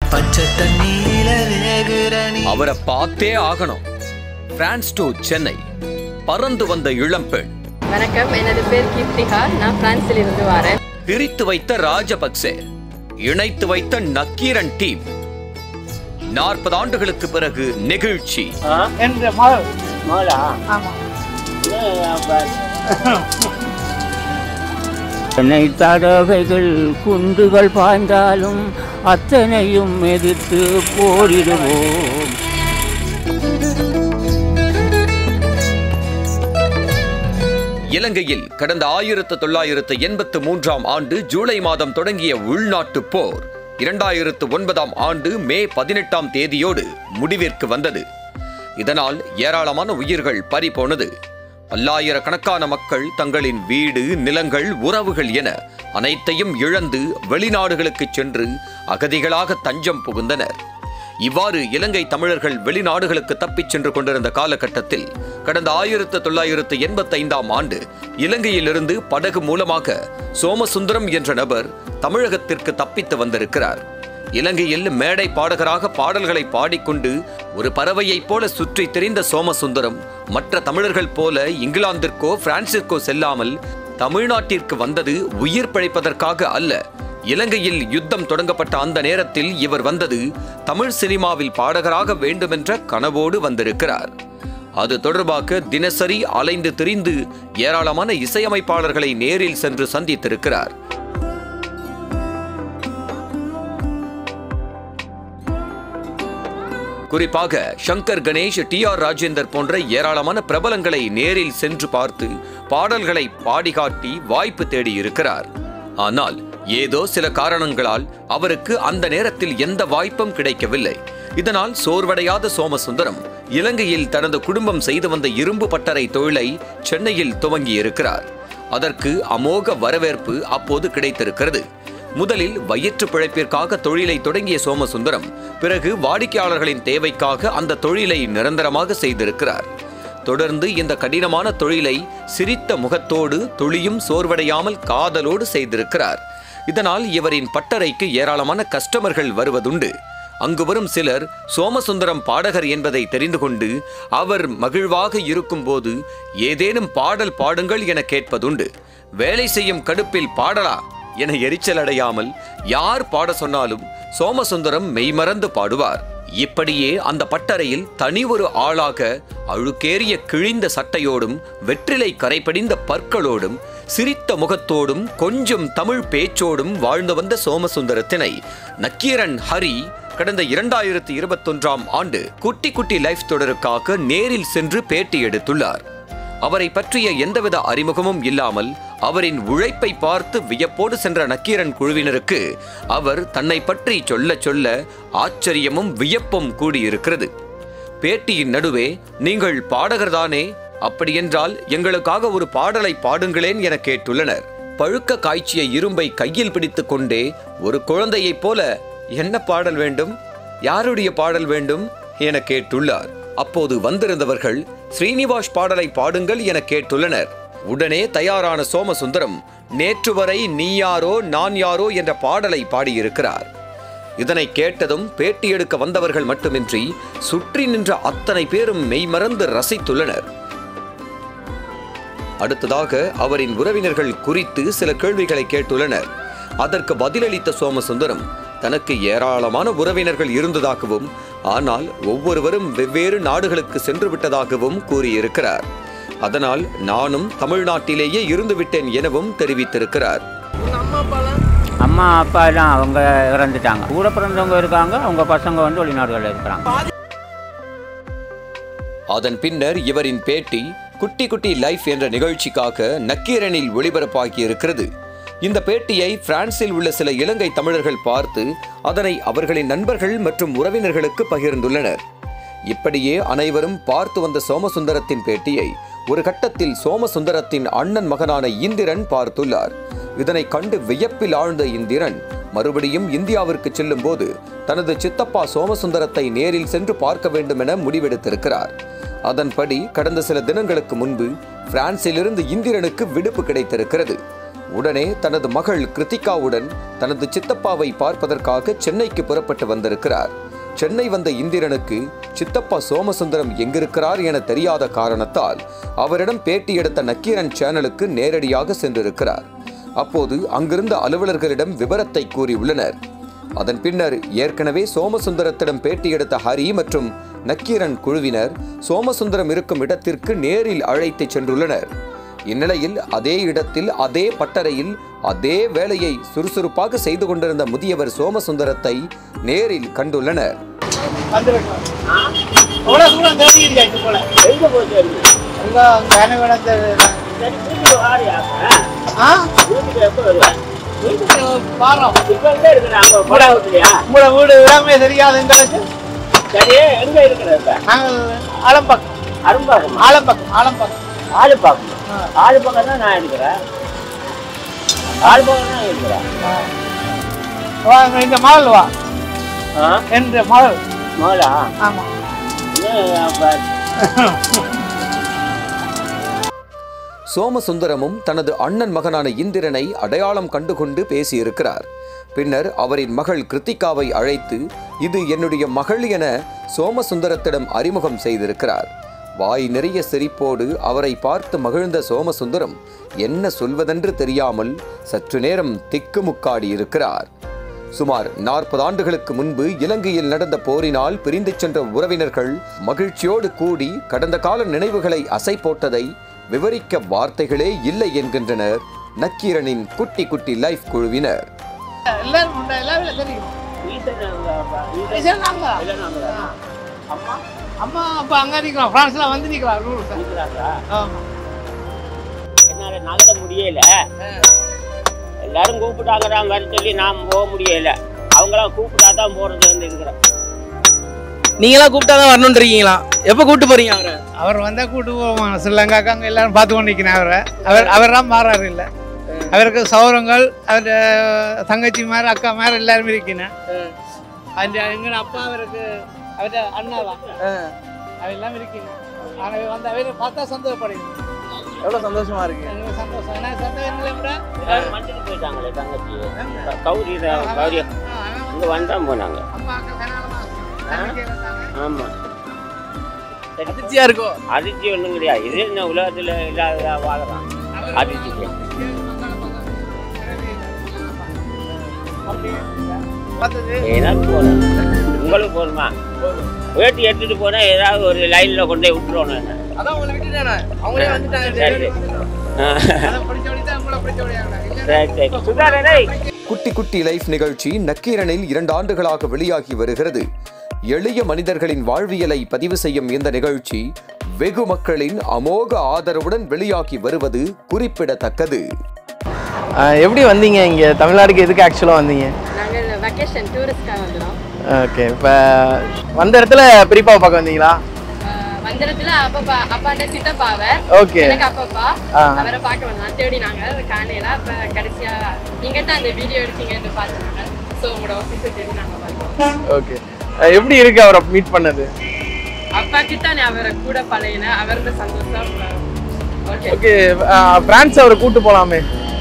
பச்சை தண்ணீல வேகுற நீ அவரை பார்த்தே ஆகணும் பிரான்ஸ் டு சென்னை பறந்து வந்த இளம்பெண் வணக்கம் எனது பேர் கீர்த்திகா நான் பிரான்சில் இருந்து வரேன் பிரித்து வைத்த ராஜபக்சே இணைத்து வைத்த நக்கீரன் டீம் நாற்பது ஆண்டுகளுக்கு பிறகு நெகிழ்ச்சி என்ற மகள் மகளா என்னை தடவைகள் குண்டுகள் பாய்ந்தாலும் அத்தனையும் எதிர்த்து போரிடுவோம் இலங்கையில் கடந்த ஆயிரத்து தொள்ளாயிரத்து எண்பத்து மூன்றாம் ஆண்டு ஜூலை மாதம் தொடங்கிய உள்நாட்டு போர் இரண்டாயிரத்து ஒன்பதாம் ஆண்டு மே பதினெட்டாம் தேதியோடு முடிவிற்கு வந்தது இதனால் ஏராளமான உயிர்கள் பறிபோனது பல்லாயிரக்கணக்கான மக்கள் தங்களின் வீடு நிலங்கள் உறவுகள் என அனைத்தையும் இழந்து வெளிநாடுகளுக்கு சென்று அகதிகளாக தஞ்சம் புகுந்தனர் இவ்வாறு இலங்கை தமிழர்கள் வெளிநாடுகளுக்கு தப்பிச் சென்று கொண்டிருந்த காலகட்டத்தில் கடந்த ஆயிரத்து தொள்ளாயிரத்து எண்பத்தைந்தாம் ஆண்டு இலங்கையிலிருந்து படகு மூலமாக சோமசுந்தரம் என்ற நபர் தமிழகத்திற்கு தப்பித்து வந்திருக்கிறார் இலங்கையில் மேடை பாடகராக பாடல்களை பாடிக்கொண்டு ஒரு பறவையைப் போல சுற்றித் திரிந்த சோமசுந்தரம் மற்ற தமிழர்கள் போல இங்கிலாந்திற்கோ பிரான்சிற்கோ செல்லாமல் தமிழ்நாட்டிற்கு வந்தது உயிர் பிழைப்பதற்காக அல்ல இலங்கையில் யுத்தம் தொடங்கப்பட்ட அந்த நேரத்தில் இவர் வந்தது தமிழ் சினிமாவில் பாடகராக வேண்டுமென்ற கனவோடு வந்திருக்கிறார் அது தொடர்பாக தினசரி அலைந்து திரிந்து ஏராளமான இசையமைப்பாளர்களை நேரில் சென்று சந்தித்திருக்கிறார் குறிப்பாக சங்கர் கணேஷ் டி ஆர் ராஜேந்தர் போன்ற ஏராளமான பிரபலங்களை நேரில் சென்று பார்த்து பாடல்களை பாடி காட்டி வாய்ப்பு தேடி இருக்கிறார் ஆனால் ஏதோ சில காரணங்களால் அவருக்கு அந்த நேரத்தில் எந்த வாய்ப்பும் கிடைக்கவில்லை இதனால் சோர்வடையாத சோமசுந்தரம் இலங்கையில் தனது குடும்பம் செய்து வந்த இரும்பு பட்டறை தொழிலை சென்னையில் துவங்கி இருக்கிறார் அதற்கு அமோக வரவேற்பு அப்போது கிடைத்திருக்கிறது முதலில் வயிற்று பிழைப்பிற்காக தொழிலை தொடங்கிய சோமசுந்தரம் பிறகு வாடிக்கையாளர்களின் தேவைக்காக அந்த தொழிலை நிரந்தரமாக செய்திருக்கிறார் தொடர்ந்து இந்த கடினமான தொழிலை சிரித்த முகத்தோடு துளியும் சோர்வடையாமல் காதலோடு செய்திருக்கிறார் இதனால் இவரின் பட்டறைக்கு ஏராளமான கஸ்டமர்கள் வருவதுண்டு அங்கு வரும் சிலர் சோமசுந்தரம் பாடகர் என்பதை தெரிந்து கொண்டு அவர் மகிழ்வாக இருக்கும்போது ஏதேனும் பாடல் பாடுங்கள் என கேட்பதுண்டு வேலை செய்யும் கடுப்பில் பாடலா என எரிச்சல் அடையாமல் யார் பாட சொன்னாலும் சோமசுந்தரம் மெய்மறந்து பாடுவார் இப்படியே அந்த பட்டறையில் தனி ஒரு ஆளாக அழுக்கேறிய கிழிந்த சட்டையோடும் வெற்றிலை கரைபடிந்த பற்களோடும் சிரித்த முகத்தோடும் கொஞ்சம் தமிழ் பேச்சோடும் வாழ்ந்து வந்த சோமசுந்தரத்தினை நக்கீரன் ஹரி கடந்த இரண்டாயிரத்தி இருபத்தொன்றாம் ஆண்டு குட்டி குட்டி லைஃப் தொடருக்காக நேரில் சென்று பேட்டி எடுத்துள்ளார் அவரை பற்றிய எந்தவித அறிமுகமும் இல்லாமல் அவரின் உழைப்பை பார்த்து வியப்போடு சென்ற நக்கீரன் குழுவினருக்கு அவர் தன்னை பற்றி சொல்ல சொல்ல ஆச்சரியமும் வியப்பும் கூடியிருக்கிறது பேட்டியின் நடுவே நீங்கள் பாடகர்தானே அப்படியென்றால் எங்களுக்காக ஒரு பாடலை பாடுங்களேன் என கேட்டுள்ளனர் பழுக்க காய்ச்சிய இரும்பை கையில் பிடித்துக் கொண்டே ஒரு குழந்தையைப் போல என்ன பாடல் வேண்டும் யாருடைய பாடல் வேண்டும் என கேட்டுள்ளார் அப்போது வந்திருந்தவர்கள் ஸ்ரீனிவாஸ் பாடலை பாடுங்கள் என கேட்டுள்ளனர் உடனே தயாரான சோமசுந்தரம் நேற்று வரை நீ யாரோ நான் யாரோ என்ற பாடலை பாடியிருக்கிறார் இதனை கேட்டதும் பேட்டி எடுக்க வந்தவர்கள் மட்டுமின்றி சுற்றி நின்ற அத்தனை பேரும் மெய்மறந்து ரசித்துள்ளனர் அடுத்ததாக அவரின் உறவினர்கள் குறித்து சில கேள்விகளை கேட்டுள்ளனர் அதற்கு பதிலளித்த சோமசுந்தரம் தனக்கு ஏராளமான உறவினர்கள் இருந்ததாகவும் ஆனால் ஒவ்வொருவரும் வெவ்வேறு நாடுகளுக்கு சென்று விட்டதாகவும் கூறியிருக்கிறார் அதனால் நானும் தமிழ்நாட்டிலேயே இருந்து விட்டேன் எனவும் தெரிவித்திருக்கிறார் அம்மா அப்பா எல்லாம் அவங்க இறந்துட்டாங்க கூட பிறந்தவங்க இருக்காங்க அவங்க பசங்க வந்து வெளிநாடுகளில் இருக்கிறாங்க அதன் பின்னர் இவரின் பேட்டி குட்டி குட்டி லைஃப் என்ற நிகழ்ச்சிக்காக நக்கீரனில் ஒளிபரப்பாகி இருக்கிறது இந்த பேட்டியை பிரான்சில் உள்ள சில இலங்கை தமிழர்கள் பார்த்து அதனை அவர்களின் நண்பர்கள் மற்றும் உறவினர்களுக்கு பகிர்ந்துள்ளனர் இப்படியே அனைவரும் பார்த்து வந்த சோமசுந்தரத்தின் பேட்டியை ஒரு கட்டத்தில் சோமசுந்தரத்தின் அண்ணன் மகனான இந்திரன் பார்த்துள்ளார் இதனை கண்டு வியப்பில் ஆழ்ந்த இந்திரன் மறுபடியும் இந்தியாவிற்கு செல்லும் போது தனது சித்தப்பா சோமசுந்தரத்தை நேரில் சென்று பார்க்க வேண்டும் என முடிவெடுத்திருக்கிறார் அதன்படி கடந்த சில தினங்களுக்கு முன்பு பிரான்சிலிருந்து இந்திரனுக்கு விடுப்பு கிடைத்திருக்கிறது உடனே தனது மகள் கிருத்திகாவுடன் தனது சித்தப்பாவை பார்ப்பதற்காக சென்னைக்கு புறப்பட்டு வந்திருக்கிறார் சென்னை வந்த இந்திரனுக்கு சித்தப்பா சோமசுந்தரம் எங்கிருக்கிறார் என தெரியாத காரணத்தால் அவரிடம் பேட்டி எடுத்த நக்கீரன் சேனலுக்கு நேரடியாக சென்றிருக்கிறார் அப்போது அங்கிருந்த அலுவலர்களிடம் விவரத்தை கூறியுள்ளனர் அதன் பின்னர் ஏற்கனவே சோமசுந்தரத்திடம் பேட்டி எடுத்த ஹரி மற்றும் நக்கீரன் குழுவினர் சோமசுந்தரம் இருக்கும் இடத்திற்கு நேரில் அழைத்துச் சென்றுள்ளனர் இந்நிலையில் அதே இடத்தில் அதே பட்டறையில் அதே வேலையை சுறுசுறுப்பாக செய்து கொண்டிருந்த முதியவர் சோமசுந்தரத்தை நேரில் கண்டுள்ளனர் அவ்வளோ தூரம் தெரிஞ்சிருக்காச்சு போல எங்கே போச்சு உங்க வேலை வேணாம் சரி வீட்டுக்கு வாரியாங்க ஆ வீட்டுக்கு எப்போ வருவேன் வீட்டுக்கு வாரோம் இப்போ எங்கே இருக்கிற அங்கே படாவத்துலையா உங்களோட வீடு எல்லாமே தெரியாது எங்களுக்கு சரி எங்கே இருக்கிற இப்போ நாங்கள் ஆலம்பாக்கம் அரும்பாக்கமா ஆலம்பாக்கம் ஆலம்பாக்கம் ஆளு பார்க்கணும் ஆளு பக்கம் தான் நான் இருக்கிறேன் ஆளு பக்கம் தான் இருக்கிறேன் வா இங்க இந்த மகள் வா ஆ என்ற மகள் மகளா ஆமா இன்னும் அப்ப சோமசுந்தரமும் தனது அண்ணன் மகனான இந்திரனை அடையாளம் கண்டுகொண்டு பேசியிருக்கிறார் பின்னர் அவரின் மகள் கிருத்திகாவை அழைத்து இது என்னுடைய மகள் என சோமசுந்தரத்திடம் அறிமுகம் செய்திருக்கிறார் வாய் நிறைய சிரிப்போடு அவரை பார்த்து மகிழ்ந்த சோமசுந்தரம் என்ன சொல்வதென்று தெரியாமல் சற்று நேரம் திக்குமுக்காடி இருக்கிறார் சுமார் நாற்பது ஆண்டுகளுக்கு முன்பு இலங்கையில் நடந்த போரினால் பிரிந்து சென்ற உறவினர்கள் மகிழ்ச்சியோடு கூடி கடந்த கால நினைவுகளை அசை போட்டதை விவரிக்க வார்த்தைகளே இல்லை என்கின்றனர் நக்கீரனின் குட்டி குட்டி லைஃப் குழுவினர் எல்லாரும் உண்டா எல்லாமே தெரியும் ஈசன் ஈசன் நாங்க. அம்மா அம்மா அப்பா அங்க நிக்கிறோம் பிரான்ஸ்ல வந்து நிக்கிறோம் ரூல்ஸ் இருக்கிறாங்களா ஆமா என்னால நகர முடியல எல்லாரும் கூப்பிட்டாங்கதான் வர சொல்லி நான் போக முடியல அவங்களாம் கூப்பிட்டா தான் போறது வந்து இருக்கிறேன் நீங்களா கூப்பிட்டா தான் வரணுன்றீங்களா எப்போ கூப்பிட்டு போறீங்க அவரை அவர் வந்தா கூட்டு போவோம் ஸ்ரீலங்காக்கு அங்க எல்லாரும் பார்த்து கொண்டு நிற்கிறேன் அவரை அவர் அவர் தான் மாறாரு இல்லை அவருக்கு சௌரங்கள் அவர் தங்கச்சி மாதிரி அக்கா மாதிரி எல்லாருமே இருக்கிறேன் அந்த எங்க அப்பா அவருக்கு அவர்கிட்ட அண்ணா தான் அவர் எல்லாம் இருக்கீங்க ஆனால் வந்து அவரை பார்த்தா சந்தோஷப்படுங்க எவ்வளோ சந்தோஷமா இருக்கு எனக்கு சந்தோஷம் ஏன்னா சந்தோஷம் இல்லை விட எல்லாரும் வந்துட்டு போயிட்டாங்களே தங்கச்சி கௌரி கௌரி இங்க வந்தான் போனாங்க அப்பா அக்கா கனாலமா தங்கச்சி இருந்தாங்க ஆமா அதிர்ச்சியா இருக்கோ அதிர்ச்சி ஒண்ணும் கிடையாது இது என்ன உலகத்துல இல்லாத வாழலாம் அதிர்ச்சி ஏதாவது போகணும் உங்களுக்கு போகணுமா வேட்டி எடுத்துட்டு போனா ஏதாவது ஒரு லைன்ல கொண்டு போய் விட்டுருவோம் நான் அதான் உங்களை விட்டுட்டானே அவங்களே வந்துட்டாங்க சரி ஆ. அதை படிச்சபடி தான் உங்களை படிச்சபடியாக இல்லை சரி சரி சுதாரணை குட்டி குட்டி லைஃப் நிகழ்ச்சி நக்கீரனில் இரண்டு ஆண்டுகளாக வெளியாகி வருகிறது எளிய மனிதர்களின் வாழ்வியலை பதிவு செய்யும் இந்த நிகழ்ச்சி வெகு மக்களின் அமோக ஆதரவுடன் வெளியாகி வருவது குறிப்பிடத்தக்கது எப்படி வந்தீங்க இங்க தமிழ்நாடுக்கு எதுக்கு ஆக்சுவலாக வந்தீங்க நாங்கள் வெக்கேஷன் டூரிஸ்ட்காக வந்துடும் ஓகே இப்போ வந்த இடத்துல பெரியப்பாவை பார்க்க வந்தீங்களா வந்திரத்துல அப்பப்பா அப்பாண்ட சித்தப்பாவை ஓகே எனக்கு அப்பப்பா ஆ. அவரை பார்க்க வந்தான் தேடி நாங்க காணையில அப்ப கடைசியா நீங்க தான் அந்த வீடியோ எடுத்தீங்கன்னு பார்த்துனாங்க ஸோ உங்களோட ஆஃபீஸை தேடி நாங்க பார்த்தோம் ஓகே எப்படி இருக்கு அவரை மீட் பண்ணது அப்பாக்கு தான் அவரை கூட பழையின அவரோட சந்தோஷம் ஓகே ஓகே பிரான்ஸ் அவரை கூட்டு போலாமே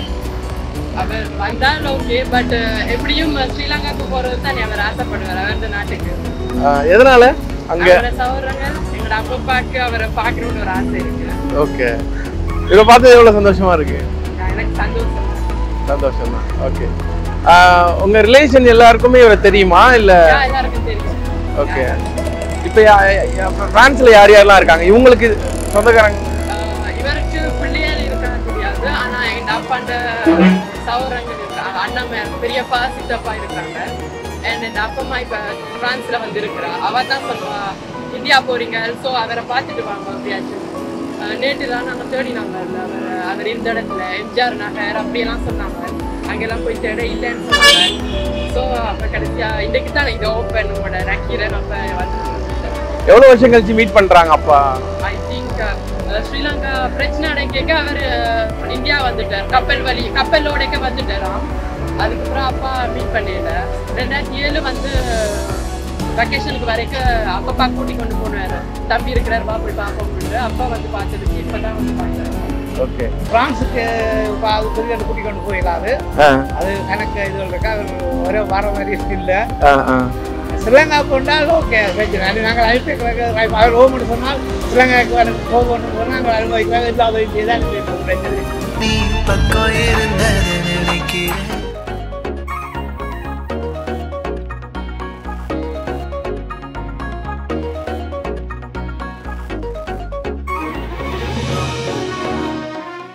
அவர் வந்தாலும் ஓகே பட் எப்படியும் ஸ்ரீலங்காக்கு போறது தான் அவர் ஆசைப்படுவார் அவரது நாட்டுக்கு ஆ, எதனால அங்க அவரை சௌரங்க எங்களோட அப்பப்பாக்கு அவரை பார்க்கணும்னு ஒரு ஆசை இருக்கு ஓகே இவரை பார்த்தது எவ்வளோ சந்தோஷமா இருக்கு எனக்கு சந்தோஷம் சந்தோஷம் தான் ஓகே உங்க ரிலேஷன் எல்லாருக்குமே இவரை தெரியுமா இல்ல யா, எல்லாருக்கும் தெரியும் ஓகே இப்போ பிரான்ஸ்ல யார் யாரெல்லாம் இருக்காங்க இவங்களுக்கு சொந்தக்காரங்க ஆஹ் இவருக்கு பிள்ளையார் இருக்கான்னு தெரியாது ஆனா எங்க அப்பாண்ட சௌரங்கள் இருக்காங்க அண்ணன் மே- பெரியப்பா சித்தப்பா இருக்காங்க அண்ட் என் அப்பா அம்மா இப்ப பிரான்ஸ்ல வந்து இருக்கிறா அவ தான் சொல்லுவா இந்தியா போறீங்க ஸோ அவரை பார்த்துட்டு வாங்க அப்படியாச்சும் ஆஹ் நேற்று தான் நாங்கள் தேடினாங்க அவர் அவர் இந்த இடத்துல எம்ஜிஆர் நகர் அப்படியெல்லாம் சொன்னாங்க அங்கெல்லாம் போய் தேட இல்லைன்னு சொன்னாங்க ஸோ அப்போ கடைசியா இன்னைக்கு தான் இது ஓப்பன் உங்களோட நக்கீரன் அப்போ வந்து எவ்வளவு வருஷம் கழிச்சு மீட் பண்றாங்க அப்பா ஐ திங்க் ஸ்ரீலங்கா பிரச்சனை அடைக்க அவர் இந்தியா வந்துட்டார் கப்பல் வழி கப்பலோடைக்க வந்துட்டாராம் அதுக்கப்புறம் அப்பா மீட் பண்ணல ரெண்டாயிரத்தி ஏழு வந்து வெக்கேஷனுக்கு வரைக்கும் அப்பப்பா கூட்டி கொண்டு போனாரு தம்பி இருக்கிறார் வா போய் பார்ப்போம்னு அப்பா வந்து பார்த்துட்டு இப்பதான் வந்து பார்த்தாரு ஓகே பிரான்ஸுக்கு இப்போ அது பெரிய கூட்டி கொண்டு போயிடலாது ஆ அது கணக்கு இதுகள் இருக்கா அது ஒரே வர மாதிரி இல்லை ஆ ஆ ஸ்ரீலங்கா போனால் ஓகே பிரச்சனை அது நாங்கள் அனுப்பிக்கிறோம் அவர் ஓமன்னு சொன்னால் ஸ்ரீலங்காவுக்கு வந்து போகணும்னு சொன்னால் நாங்கள் அனுபவிக்கிறாங்க இல்லாத இதுதான் பிரச்சனை நீ பக்கம் இருந்தது நினைக்கிறேன்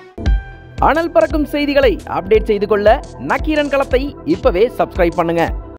அனல் பறக்கும் செய்திகளை அப்டேட் செய்து கொள்ள நக்கீரன் களத்தை இப்பவே சப்ஸ்கிரைப் பண்ணுங்க